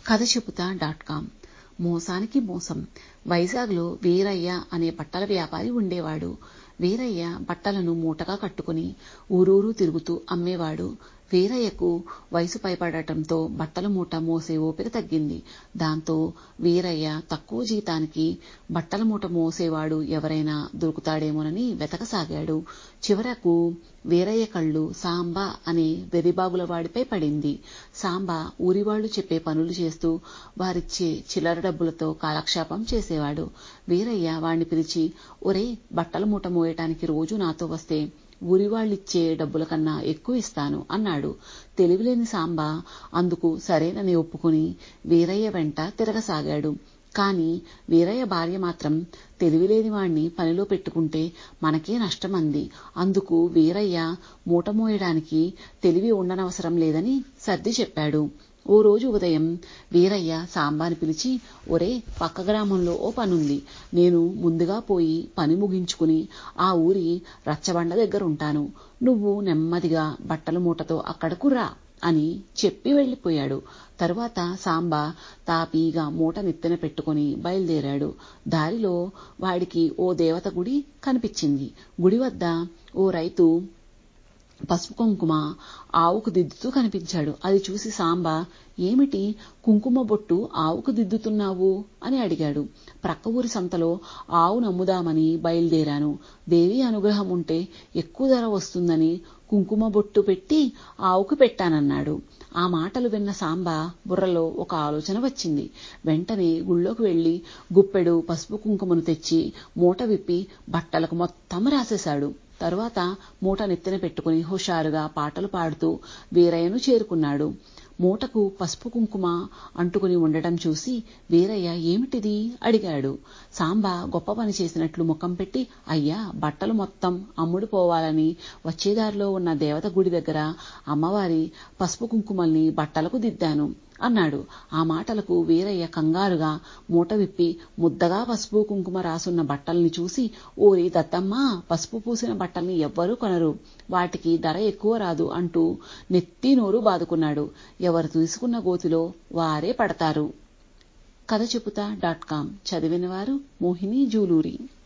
కథ చెబుతా dot com మోసానికి మోసం వైజాగ్లో వీరయ్య అనే బట్టల వ్యాపారి ఉండేవాడు వీరయ్య బట్టలను మూటగా కట్టుకుని ఊరూరు తిరుగుతూ అమ్మేవాడు వీరయ్యకు వయసు పైపడటంతో బట్టల మూట మోసే ఓపిక తగ్గింది దాంతో వీరయ్య తక్కువ జీతానికి బట్టల మూట మోసేవాడు ఎవరైనా దొరుకుతాడేమోనని వెతకసాగాడు చివరకు వీరయ్య కళ్ళు సాంబా అనే వెరిబాగుల వాడిపై పడింది సాంబా ఊరివాళ్లు చెప్పే పనులు చేస్తూ వారిచ్చే చిల్లర డబ్బులతో కాలక్షేపం చేసేవాడు వీరయ్య వాణ్ణి పిలిచి ఒరే బట్టల మూట మోయటానికి రోజు నాతో వస్తే ఊరివాళ్ళిచ్చే డబ్బుల కన్నా ఎక్కువ ఇస్తాను అన్నాడు తెలివిలేని సాంబా అందుకు సరేనని ఒప్పుకుని వీరయ్య వెంట తిరగసాగాడు కాని వీరయ్య భార్య మాత్రం తెలివిలేని వాణ్ణి పనిలో పెట్టుకుంటే మనకే నష్టమంది అందుకు వీరయ్య మూట మోయడానికి తెలివి ఉండనవసరం లేదని సర్ది చెప్పాడు ఓ రోజు ఉదయం వీరయ్య సాంబాని పిలిచి ఒరే పక్క గ్రామంలో ఓ పనుంది నేను ముందుగా పోయి పని ముగించుకుని ఆ ఊరి రచ్చబండ దగ్గర ఉంటాను నువ్వు నెమ్మదిగా బట్టల మూటతో అక్కడకు రా అని చెప్పి వెళ్లిపోయాడు తరువాత సాంబా తాపీగా మూట నెత్తిన పెట్టుకుని బయలుదేరాడు దారిలో వాడికి ఓ దేవత గుడి కనిపించింది గుడి వద్ద ఓ రైతు పసుపు కుంకుమ ఆవుకు దిద్దుతూ కనిపించాడు అది చూసి సాంబా ఏమిటి కుంకుమ బొట్టు ఆవుకు దిద్దుతున్నావు అని అడిగాడు ప్రక్క ఊరి సంతలో ఆవు నమ్ముదామని బయలుదేరాను దేవి అనుగ్రహం ఉంటే ఎక్కువ ధర వస్తుందని కుంకుమ బొట్టు పెట్టి ఆవుకు పెట్టానన్నాడు ఆ మాటలు విన్న సాంబా బుర్రలో ఒక ఆలోచన వచ్చింది వెంటనే గుళ్ళోకి వెళ్లి గుప్పెడు పసుపు కుంకుమను తెచ్చి మూట విప్పి బట్టలకు మొత్తం రాసేశాడు తరువాత మూట నెత్తిన పెట్టుకుని హుషారుగా పాటలు పాడుతూ వీరయ్యను చేరుకున్నాడు మూటకు పసుపు కుంకుమ అంటుకుని ఉండటం చూసి వీరయ్య ఏమిటిది అడిగాడు సాంబా గొప్ప పని చేసినట్లు ముఖం పెట్టి అయ్యా బట్టలు మొత్తం అమ్ముడు పోవాలని వచ్చేదారిలో ఉన్న దేవత గుడి దగ్గర అమ్మవారి పసుపు కుంకుమల్ని బట్టలకు దిద్దాను అన్నాడు ఆ మాటలకు వీరయ్య కంగారుగా మూట విప్పి ముద్దగా పసుపు కుంకుమ రాసున్న బట్టల్ని చూసి ఓరి దత్తమ్మ పసుపు పూసిన బట్టల్ని ఎవ్వరూ కొనరు వాటికి ధర ఎక్కువ రాదు అంటూ నెత్తి నోరు బాదుకున్నాడు ఎవరు తీసుకున్న గోతిలో వారే పడతారు కథ చెబుతా డాట్ కామ్ చదివినవారు మోహిని జూలూరి